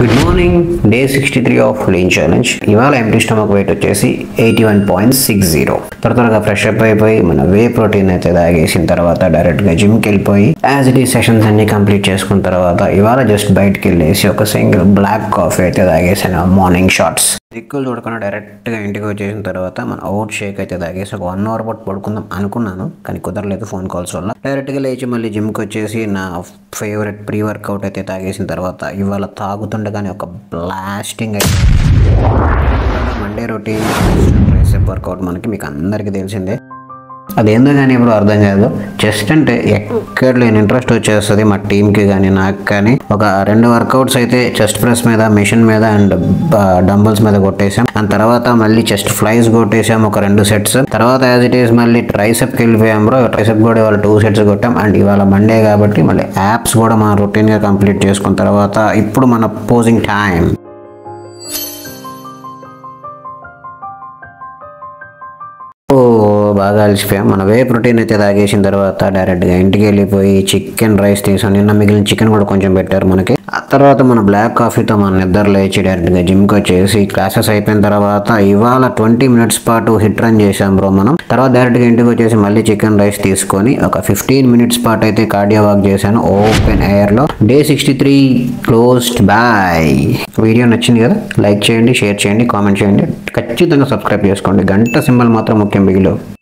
good morning day sixty three of lean challenge ఇవాళ empty stomach weight వచ్చేసి eighty one point six zero త్వర త్వరగా fresh up అయిపోయి మన వే ప్రోటీన్ అయితే తాగేసిన తర్వాత డైరెక్ట్గా జిమ్కి వెళ్ళిపోయి యాజ్ ఇట్ ఈ సెషన్స్ అన్ని కంప్లీట్ చేసుకున్న తర్వాత ఇవాళ జస్ట్ బయటకు వెళ్ళేసి ఒక సింగిల్ బ్లాక్ కాఫీ అయితే తాగేసాను మార్నింగ్ షార్ట్స్ దిక్కులు చూడకుండా డైరెక్ట్గా ఇంటికి వచ్చేసిన తర్వాత మన అవుట్ షేక్ అయితే తాగేసి ఒక వన్ అవర్ పాటు పడుకుందాం అనుకున్నాను కానీ కుదరలేదు ఫోన్ కాల్స్ వల్ల డైరెక్ట్గా లేచి మళ్ళీ జిమ్కి వచ్చేసి నా ఫేవరెట్ ప్రీ వర్కౌట్ అయితే తాగేసిన తర్వాత ఇవాళ తాగుతుండగానే ఒక బ్లాస్టింగ్ అయితే మండే రొటీన్ ట్రైసెప్ వర్కౌట్ మనకి మీకు అందరికీ తెలిసిందే అదేందో కానీ ఇప్పుడు అర్థం కాదు చెస్ట్ అంటే ఎక్కడ లేని ఇంట్రెస్ట్ వచ్చేస్తుంది మా టీంకి కానీ నాకు కానీ ఒక రెండు వర్కౌట్స్ అయితే చెస్ట్ ప్రెస్ మీద మిషన్ మీద అండ్ డంబుల్స్ మీద కొట్టేసాం అండ్ తర్వాత మళ్ళీ చెస్ట్ ఫ్లైస్ కొట్టేసాం ఒక రెండు సెట్స్ తర్వాత యాజ్ ఇట్ ఈస్ మళ్ళీ ట్రైసెప్కి వెళ్ళిపోయాం బ్రో ట్రైసెప్ కూడా ఇవాళ టూ సెట్స్ కొట్టాం అండ్ ఇవాళ మండే కాబట్టి మళ్ళీ యాప్స్ కూడా మనం రొటీన్గా కంప్లీట్ చేసుకున్న తర్వాత ఇప్పుడు మన పోజింగ్ టైం ఓ బాగా అలసిపోయాం మన వే ప్రోటీన్ అయితే తాగేసిన తర్వాత డైరెక్ట్గా ఇంటికి వెళ్ళిపోయి చికెన్ రైస్ తీసాం నిన్న మిగిలిన చికెన్ కూడా కొంచెం పెట్టారు మనకి ఆ తర్వాత మన బ్లాక్ కాఫీతో మన నిద్ర లేచి డైరెక్ట్గా జిమ్కి వచ్చేసి క్లాసెస్ అయిపోయిన తర్వాత ఇవాళ ట్వంటీ మినిట్స్ పాటు హిట్ రన్ చేసాం బ్రో మనం తర్వాత డైరెక్ట్గా ఇంటికి వచ్చేసి మళ్ళీ చికెన్ రైస్ తీసుకొని ఒక ఫిఫ్టీన్ మినిట్స్ పాటు అయితే కార్డియో వాక్ చేశాను ఓపెన్ ఎయిర్లో day sixty three closed bye video నచ్చింది కదా లైక్ చేయండి షేర్ చేయండి కామెంట్ చేయండి ఖచ్చితంగా సబ్స్క్రైబ్ చేసుకోండి గంట సింబల్ మాత్రం ముఖ్యం బిగిలో